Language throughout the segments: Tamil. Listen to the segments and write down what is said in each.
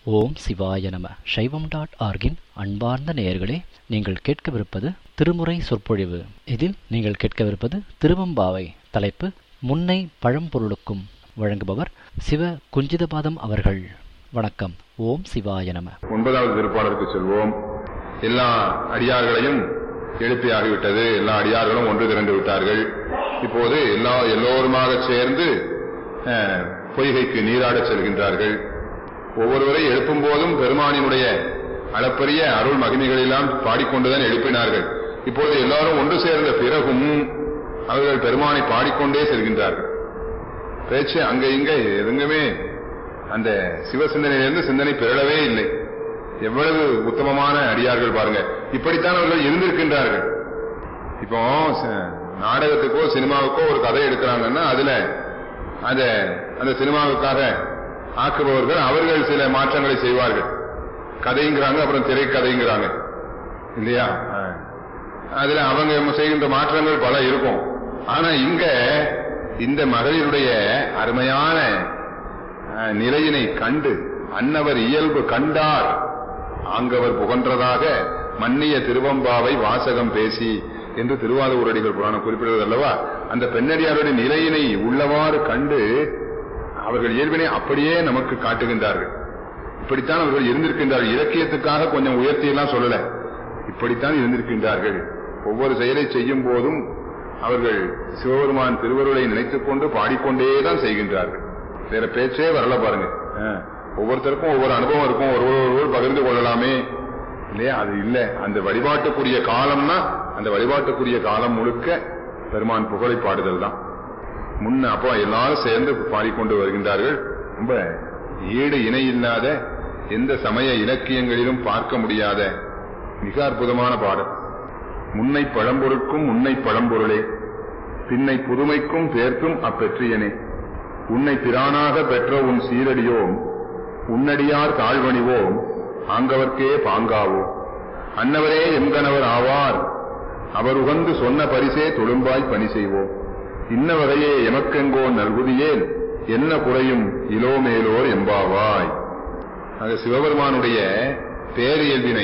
ஓம் சிவாய நம சைவம் டாட் ஆர்கின் அன்பார்ந்த நேயர்களே நீங்கள் கேட்கவிருப்பது திருமுறை சொற்பொழிவு இதில் நீங்கள் கேட்கவிருப்பது திருவம்பாவை தலைப்பு முன்னை பழம்பொருளுக்கும் வழங்குபவர் சிவ குஞ்சிதபாதம் அவர்கள் வணக்கம் ஓம் சிவாய நம ஒன்பதாவது திருப்பாடலுக்கு செல்வோம் எல்லா அடியார்களையும் எழுப்பியாகிவிட்டது எல்லா அடியார்களும் ஒன்று திரண்டு விட்டார்கள் இப்போது எல்லா எல்லோருமாக சேர்ந்து அஹ், பொய்கைக்கு நீராடச் செல்கின்றார்கள் ஒவ்வொருவரை எழுப்பும் போதும் பெருமானினுடைய அளப்பரிய அருள் மகிமைகளெல்லாம் பாடிக்கொண்டுதான் எழுப்பினார்கள் இப்பொழுது எல்லாரும் ஒன்று சேர்ந்த பிறகும் அவர்கள் பெருமானை பாடிக்கொண்டே செல்கின்றார்கள் பேச்சு அங்க இங்க எதுங்குமே அந்த சிவ சிந்தனையிலிருந்து சிந்தனை பிறழவே இல்லை எவ்வளவு உத்தமமான அடியார்கள் பாருங்க இப்படித்தான் அவர்கள் இருந்திருக்கின்றார்கள் இப்போ ச- நாடகத்துக்கோ சினிமாவுக்கோ ஒரு கதை எடுக்கிறாங்கன்னா அதுல அத அந்த சினிமாவுக்காக ஆக்குபவர்கள் அவர்கள் சில மாற்றங்களை செய்வார்கள் கதைங்கிறாங்க அப்புறம் திரைக்கதைங்கிறாங்க இல்லையா ஆ. அதுல அவங்க செய்கின்ற மாற்றங்கள் பல இருக்கும் ஆனா இங்க இந்த மகளிருடைய அருமையான அஹ், நிலையினை கண்டு அன்னவர் இயல்பு கண்டார் ஆங்கவர் புகன்றதாக மன்னிய திருவம்பாவை வாசகம் பேசி என்று திருவாதூரடிகள் புராணம் குறிப்பிடுவது அல்லவா அந்த பெண்ணடியாருடைய நிலையினை உள்ளவாறு கண்டு அவர்கள் இயல்பினை அப்படியே நமக்கு காட்டுகின்றார்கள் இப்படித்தான் அவர்கள் இருந்திருக்கின்றார்கள் இலக்கியத்துக்காக கொஞ்சம் உயர்த்தியெல்லாம் சொல்லல இப்படித்தான் இருந்திருக்கின்றார்கள் ஒவ்வொரு செயலை செய்யும் போதும் அவர்கள் சிவபெருமான் திருவருளை நினைத்துக் கொண்டு பாடிக்கொண்டே தான் செய்கின்றார்கள் வேற பேச்சே வரல பாருங்க அஹ், ஒவ்வொருத்தருக்கும் ஒவ்வொரு அனுபவம் இருக்கும் ஒருவர் ஒருவர் பகிர்ந்து கொள்ளலாமே இல்லையா அது இல்ல அந்த வழிபாட்டுக்குரிய காலம்னா அந்த வழிபாட்டுக்குரிய காலம் முழுக்க பெருமான் புகழை பாடுதல் தான் முன்ன அப்போ எல்லாரும் சேர்ந்து பாடிக்கொண்டு வருகின்றார்கள் ரொம்ப ஈடு இணை இல்லாத எந்த சமய இலக்கியங்களிலும் பார்க்க முடியாத மிக அற்புதமான பாடல் முன்னை பழம்பொருட்கும் முன்னை பழம்பொருளே பின்னை புதுமைக்கும் பேர்த்தும் அப்பெற்றியனே உன்னை பிரானாக பெற்ற உன் சீரடியோம் உன்னடியார் தாழ்வணிவோம் ஆங்கவர்க்கே பாங்காவோம் அன்னவரே எங்கனவர் ஆவார் அவர் உகந்து சொன்ன பரிசே தொழும்பாய் பணி செய்வோம் இன்ன வகையே எமக்கெங்கோ நல்குதியேன் என்ன குறையும் இலோமேலோர் எம்பாவாய் ஆக சிவபெருமானுடைய பேரியல்பினை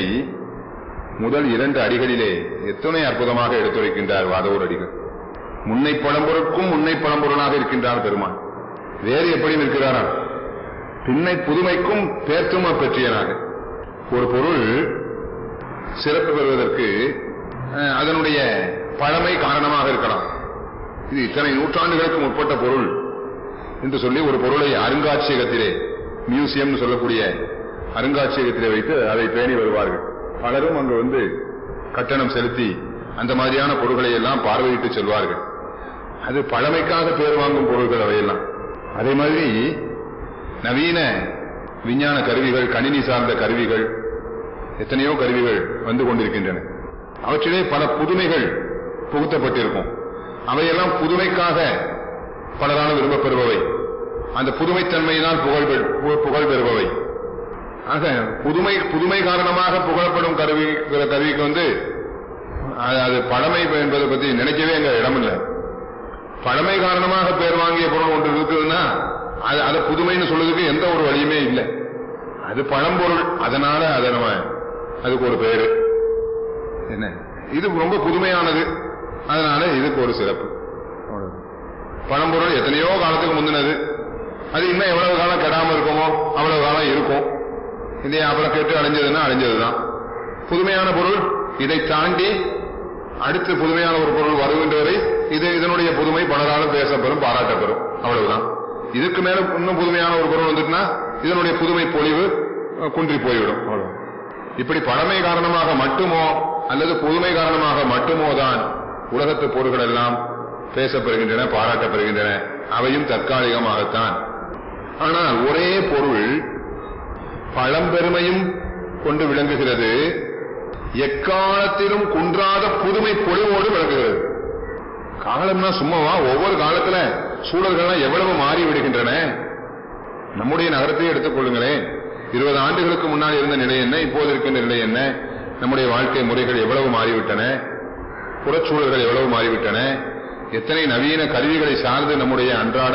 முதல் இரண்டு அடிகளிலே எத்தனை அற்புதமாக எடுத்துரைக்கின்றார் வாதவூர் அடிகள் முன்னை பழம்பொருட்கும் முன்னை பழம்பொருளாக இருக்கின்றார் பெருமான் வேறு எப்படி நிற்கிறாராம் பின்னை புதுமைக்கும் பேர்த்தும பெற்றியனாக ஒரு பொருள் சிறப்பு பெறுவதற்கு அஹ், அதனுடைய பழமை காரணமாக இருக்கலாம் இது இத்தனை நூற்றாண்டுகளுக்கு முற்பட்ட பொருள் என்று சொல்லி ஒரு பொருளை அருங்காட்சியகத்திலே மியூசியம் சொல்லக்கூடிய அருங்காட்சியகத்திலே வைத்து அதை பேணி வருவார்கள் பலரும் அங்கு வந்து கட்டணம் செலுத்தி அந்த மாதிரியான பொருட்களை எல்லாம் பார்வையிட்டு செல்வார்கள் அது பழமைக்காக பேர் வாங்கும் பொருட்கள் அவையெல்லாம் அதே மாதிரி நவீன விஞ்ஞான கருவிகள் கணினி சார்ந்த கருவிகள் எத்தனையோ கருவிகள் வந்து கொண்டிருக்கின்றன அவற்றிலே பல புதுமைகள் புகுத்தப்பட்டிருக்கும் அவையெல்லாம் புதுமைக்காக பலராலும் விரும்பப் பெறுபவை அந்த புதுமைத்தன்மையினால் புகழ் பெ- பு- புகழ் பெறுபவை ஆக புதுமை புதுமை காரணமாக புகழப்படும் கருவி கருவிக்கு வந்து அது- அது பழமை என்பதை பத்தி நினைக்கவே எங்க இடமில்லை பழமை காரணமாக பேர் வாங்கிய பொருள் ஒன்று இருக்குதுன்னா அது அதை புதுமைன்னு சொல்றதுக்கு எந்த ஒரு வழியுமே இல்லை அது பழம்பொருள் அதனால அதை நம்ம அதுக்கு ஒரு பேரு என்ன இது ரொம்ப புதுமையானது அதனால இதுக்கு ஒரு சிறப்பு அவ்வளவுதான். பழம்பொருள் எத்தனையோ காலத்துக்கு முந்தினது அது இன்னும் எவ்வளவு காலம் கெடாம இருக்குமோ அவ்வளவு காலம் இருக்கும் இல்லையா அப்புறம் கெட்டு அழிஞ்சதுன்னா அழிஞ்சதுதான் புதுமையான பொருள் இதை தாண்டி அடுத்து புதுமையான ஒரு பொருள் வருகின்ற வரை இது இதனுடைய புதுமை பலராலும் பேசப்பெறும் பாராட்டப்பெறும் அவ்வளவுதான் இதுக்கு மேல இன்னும் புதுமையான ஒரு பொருள் வந்துட்டுனா இதனுடைய புதுமை பொலிவு அஹ், குன்றி போய்விடும் அவ்வளவுதான். இப்படி பழமை காரணமாக மட்டுமோ அல்லது புதுமை காரணமாக மட்டுமோ தான் உலகத்து பொருள்கள் எல்லாம் பேசப்பெறுகின்றன பாராட்டப்பெறுகின்றன அவையும் தற்காலிகமாகத்தான் ஆனால் ஒரே பொருள் பழம்பெருமையும் கொண்டு விளங்குகிறது எக்காலத்திலும் குன்றாத புதுமை பொலிவோடு விளங்குகிறது காலம்னா சும்மாவா ஒவ்வொரு காலத்துல சூழல்கள்லாம் எவ்வளவு மாறி விடுகின்றன நம்முடைய நகரத்தையே எடுத்துக்கொள்ளுங்களேன் இருபது ஆண்டுகளுக்கு முன்னால் இருந்த நிலை என்ன இப்போது இருக்கின்ற நிலை என்ன நம்முடைய வாழ்க்கை முறைகள் எவ்வளவு மாறிவிட்டன புறச்சூழல்கள் எவ்வளவு மாறிவிட்டன எத்தனை நவீன கருவிகளை சார்ந்து நம்முடைய அன்றாட